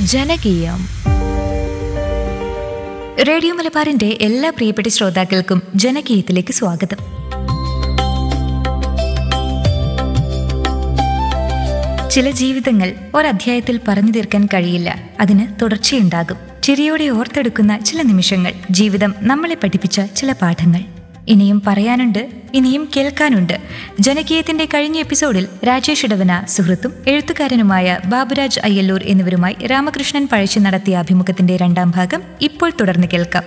ജനകീയം radio മലബാറിന്റെ എല്ലാ പ്രിയപ്പെട്ട ശ്രോതാക്കൾക്കും ജനകീയത്തിലേക്ക് സ്വാഗതം ചില ജീവിതങ്ങൾ ഒരധ്യായത്തിൽ പറഞ്ഞു തീർക്കാൻ കഴിയില്ല അതിന് തുടർച്ചയുണ്ടാകും ചിരിയോടെ ഓർത്തെടുക്കുന്ന ചില നിമിഷങ്ങൾ ജീവിതം നമ്മളെ പഠിപ്പിച്ച ചില പാഠങ്ങൾ ഇനിയും പറയാനുണ്ട് ഇനിയും കേൾക്കാനുണ്ട് ജനകീയത്തിന്റെ കഴിഞ്ഞ എപ്പിസോഡിൽ രാജേഷ് ഇടവന സുഹൃത്തും എഴുത്തുകാരനുമായ ബാബുരാജ് അയ്യല്ലൂർ എന്നിവരുമായി രാമകൃഷ്ണൻ പഴച്ചു നടത്തിയ അഭിമുഖത്തിന്റെ രണ്ടാം ഭാഗം ഇപ്പോൾ തുടർന്ന് കേൾക്കാം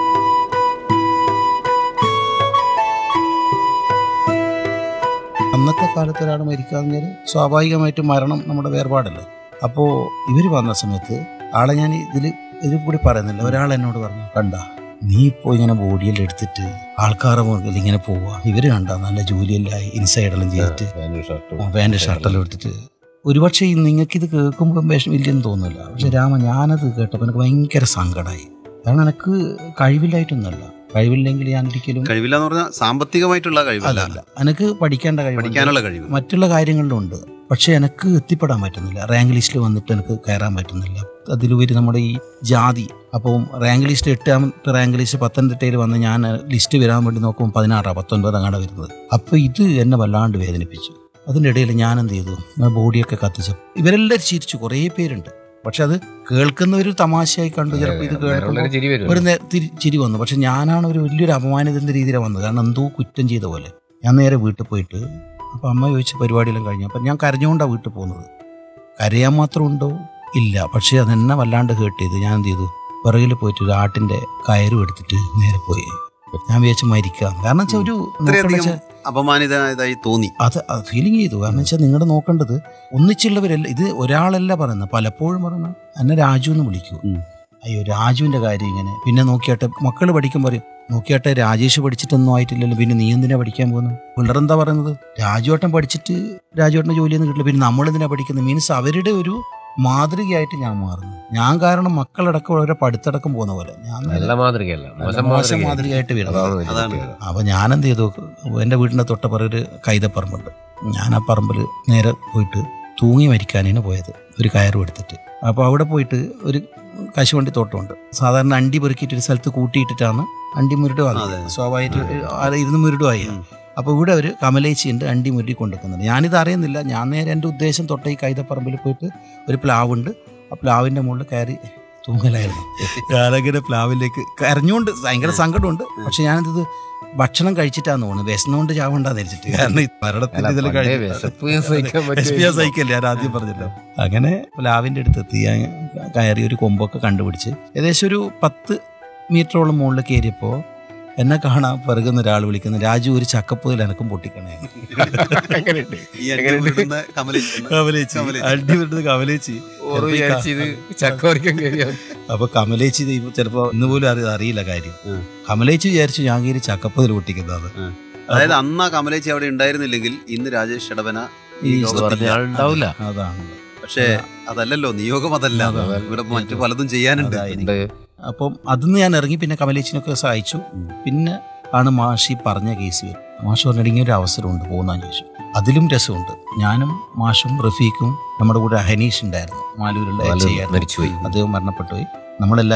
അന്നത്തെ കാലത്ത് ഒരാൾ മരിക്കുക എന്ന് പറഞ്ഞാൽ സ്വാഭാവികമായിട്ടും മരണം നമ്മുടെ വേർപാടല്ലേ അപ്പോൾ ഇവർ വന്ന സമയത്ത് ആളെ ഞാൻ ഇതിൽ ഇതിൽ കൂടി പറയുന്നില്ല ഒരാൾ എന്നോട് പറഞ്ഞു കണ്ട നീ ഇപ്പോൾ ഇങ്ങനെ ബോഡിയെല്ലാം എടുത്തിട്ട് ആൾക്കാരെ മുകളിൽ ഇങ്ങനെ പോവുക ഇവർ കണ്ട നല്ല ജോലിയെല്ലാം ഇൻസൈഡെല്ലാം ചെയ്തിട്ട് പാൻറ് ഷർട്ടെല്ലാം എടുത്തിട്ട് ഒരുപക്ഷെ നിങ്ങൾക്ക് ഇത് കേൾക്കുമ്പോൾ വിഷമില്ലെന്ന് തോന്നില്ല പക്ഷെ രാമ ഞാനത് കേട്ടപ്പോൾ എനിക്ക് ഭയങ്കര സങ്കടമായി കാരണം എനിക്ക് കഴിവില്ലായിട്ടൊന്നുമല്ല കഴിവില്ലെങ്കിൽ ഞാൻ ഒരിക്കലും കഴിവില്ല എന്ന് പറഞ്ഞാൽ സാമ്പത്തികമായിട്ടുള്ള കഴിവല്ല അല്ല എനിക്ക് പഠിക്കാനുള്ള കഴിവ് പഠിക്കാനുള്ള കഴിവ് മറ്റുള്ള കാര്യങ്ങളിലുണ്ട് പക്ഷെ എനിക്ക് എത്തിപ്പെടാൻ പറ്റുന്നില്ല റാങ്ക് ലിസ്റ്റിൽ വന്നിട്ട് എനിക്ക് കയറാൻ പറ്റുന്നില്ല അതിലുപരി നമ്മുടെ ഈ ജാതി അപ്പം റാങ്ക് ലിസ്റ്റ് എട്ടാമത്തെ റാങ്ക് ലിസ്റ്റ് പത്തനംതിട്ടയിൽ വന്ന് ഞാൻ ലിസ്റ്റ് വരാൻ വേണ്ടി നോക്കുമ്പോൾ പതിനാറാണ് പത്തൊൻപത് അങ്ങാണ് വരുന്നത് അപ്പോൾ ഇത് എന്നെ വല്ലാണ്ട് വേദനിപ്പിച്ചു അതിൻ്റെ ഇടയിൽ ഞാൻ എന്ത് ചെയ്തു ഞാൻ ബോഡിയൊക്കെ കത്തിച്ചു ഇവരെല്ലാവരും ചിരിച്ചു കുറേ പേരുണ്ട് പക്ഷെ അത് കേൾക്കുന്നവർ തമാശയായി കണ്ടു ചിലപ്പോൾ ഇത് കേൾക്കുമ്പോൾ ചിരി വരും ഒരു നേ- തിരി- ചിരി വന്നു പക്ഷെ ഞാനാണ് ഒരു വലിയൊരു അപമാനിതന്റെ രീതിയിലാണ് വന്നത് കാരണം എന്തോ കുറ്റം ചെയ്ത പോലെ ഞാൻ നേരെ വീട്ടിൽ പോയിട്ട് അപ്പം അമ്മ ചോദിച്ച പരിപാടിയെല്ലാം കഴിഞ്ഞു അപ്പം ഞാൻ കരഞ്ഞുകൊണ്ടാണ് വീട്ടിൽ പോകുന്നത് കരയാൻ മാത്രം ഉണ്ടോ ഇല്ല പക്ഷേ അതെന്നെ വല്ലാണ്ട് കേട്ട് ചെയ്ത് ഞാൻ എന്ത് ചെയ്തു പിറകിൽ പോയിട്ട് ഒരു ആട്ടിന്റെ കയറും എടുത്തിട്ട് നേരെ പോയി ഞാൻ വിചാരിച്ച് മരിക്കാം കാരണം വെച്ചാൽ ഒരു നോക്കണ്ട ഇത്രയധികം വെച്ചാ- അപമാനിതനായതായി തോന്നി അത് ഫീലിംഗ് ചെയ്തു കാരണം വെച്ചാൽ നിങ്ങൾ നോക്കേണ്ടത് ഒന്നിച്ചുള്ളവരല്ല ഇത് ഒരാളല്ല പറയുന്നത് പലപ്പോഴും പറയുന്നത് എന്നെ രാജു എന്ന് വിളിക്കൂ ഉം. അയ്യോ രാജുവിന്റെ കാര്യം ഇങ്ങനെ പിന്നെ നോക്കിയാട്ടെ മക്കൾ പഠിക്കുമ്പോൾ പറയും നോക്കിയാട്ടെ രാജേഷ് പഠിച്ചിട്ടൊന്നും ആയിട്ടില്ലല്ലോ പിന്നെ നീ എന്തിനാ പഠിക്കാൻ പോകുന്നത് പിള്ളേരെന്താ പറയുന്നത് രാജുവേട്ടൻ പഠിച്ചിട്ട് രാജുവേട്ടൻ്റെ ജോലിയൊന്നും കിട്ടില്ല പിന്നെ നമ്മൾ എന്തിനാ പഠിക്കുന്നത് മീൻസ് അവരുടെ ഒരു മാതൃകയായിട്ട് ഞാൻ മാറുന്നു ഞാൻ കാരണം മക്കളടക്കം അവരെ പഠിത്തടക്കം പോകുന്ന പോലെ ഞാൻ നല്ല മാതൃകയല്ല നല്ല മോശം മോശം മാതൃക മാതൃകയായിട്ട് വരുന്നത് അതാണ് വലിയ അതാണ്. പ്രത്യേകത. അപ്പൊ ഞാൻ എന്ത് ചെയ്തു എൻ്റെ വീടിൻ്റെ തൊട്ടപ്പുറം ഒരു കൈതപ്പറമ്പുണ്ട് ഞാൻ ആ പറമ്പിൽ നേരെ പോയിട്ട് തൂങ്ങി മരിക്കാനാണ് പോയത് ഒരു കയറും എടുത്തിട്ട് അപ്പോൾ അവിടെ പോയിട്ട് ഒരു കശുവണ്ടി തോട്ടമുണ്ട് സാധാരണ അണ്ടി പെറുക്കിയിട്ട് ഒരു സ്ഥലത്ത് കൂട്ടിയിട്ടിട്ടാണ് അണ്ടി മുരുടും അതെ. സ്വാഭാവികമായിട്ട് ഇരുന്ന് മുരുടുമായി ഉം. അപ്പോൾ ഇവിടെ ഒരു കമലേച്ചി ഉണ്ട് അണ്ടി മുരുടി കൊണ്ടുവെക്കുന്നുണ്ട് ഞാനിത് അറിയുന്നില്ല ഞാൻ നേരെ എൻ്റെ ഉദ്ദേശം തൊട്ട ഈ കൈതപ്പറമ്പിൽ പോയിട്ട് ഒരു പ്ലാവുണ്ട് ആ പ്ലാവിൻ്റെ മുകളിൽ കയറി തൂങ്ങലായിരുന്നു ഞാനങ്ങനെ പ്ലാവിലേക്ക് കരഞ്ഞുകൊണ്ട് ഭയങ്കര സങ്കടമുണ്ട് പക്ഷെ ഞാനിത് ഭക്ഷണം കഴിച്ചിട്ടാന്ന് തോന്നുന്നു വിശന്നുകൊണ്ട് ചാവണ്ടെന്ന് ധരിച്ചിട്ട് കാരണം ഈ മരണത്തിന്റെ അല്ല, ഇതിൽ പണ്ടേ വിശപ്പ് സഹിക്കാൻ പറ്റുമോ? കഴിച്ചു സഹിക്കല്ലേ ഞാൻ ആദ്യം പറഞ്ഞല്ലോ അങ്ങനെ പ്ലാവിന്റെ അടുത്ത് എത്തി ഞാൻ കയറി ഒരു കൊമ്പൊക്കെ കണ്ടുപിടിച്ച് ഏകദേശം ഒരു പത്ത് മീറ്ററോളം മുകളിൽ കയറിയപ്പോൾ എന്നെ കാണാൻ പെറുകുന്ന ഒരാൾ വിളിക്കുന്നു രാജു ഒരു ചക്കപ്പുതിൽ എനക്കും പൊട്ടിക്കണേ അങ്ങനെയുണ്ട്. ഈ അടി വീഴുന്ന കമലേശ് കമലേച്ചി കമലേച്ചി. അടി വിടുന്നത് കമലേച്ചി ഓറ് വിചാരിച്ച് ഇത് ചക്ക പറിക്കാൻ കഴിയാം അപ്പൊ കമലേച്ചി ഇത് ഇപ്പൊ ചിലപ്പോ ഇന്ന് പോലും അറി അറിയില്ല കാര്യം ഉം. കമലേച്ചി വിചാരിച്ചു ഞാൻ കയറി ചക്കപ്പതിൽ പൊട്ടിക്കുന്നത് അതായത് അന്ന് ആ കമലേച്ചി അവിടെ ഉണ്ടായിരുന്നില്ലെങ്കിൽ ഇന്ന് രാജേഷ് ഇടവന ഈ ഈ എന്ന് പറഞ്ഞ ലോകത്തില്ല. ആളുണ്ടാവില്ല അതാണ് പക്ഷേ അതല്ലല്ലോ നിയോഗം അതല്ല അതെ. ഇവിടെ മറ്റു പലതും ചെയ്യാനുണ്ട് അതായിരിക്കും. അപ്പം അതിന്ന് ഞാൻ ഇറങ്ങി പിന്നെ കമലേച്ചിനൊക്കെ സഹായിച്ചു ഉം. പിന്നെ ആണ് മാഷി പറഞ്ഞ കേസ് വരും മാഷ് പറഞ്ഞിട്ട് ഇങ്ങനെ ഒരു അവസരമുണ്ട് പോകുന്ന ചോദിച്ചു അതിലും രസമുണ്ട് ഞാനും മാഷും റഫീഖും നമ്മുടെ കൂടെ ഹനീഷ് ഉണ്ടായിരുന്നു മാലൂരുള്ള മാലൂർ HI ആയിരുന്നു. മരിച്ചുപോയി അദ്ദേഹം മരണപ്പെട്ടുപോയി നമ്മളെല്ലാം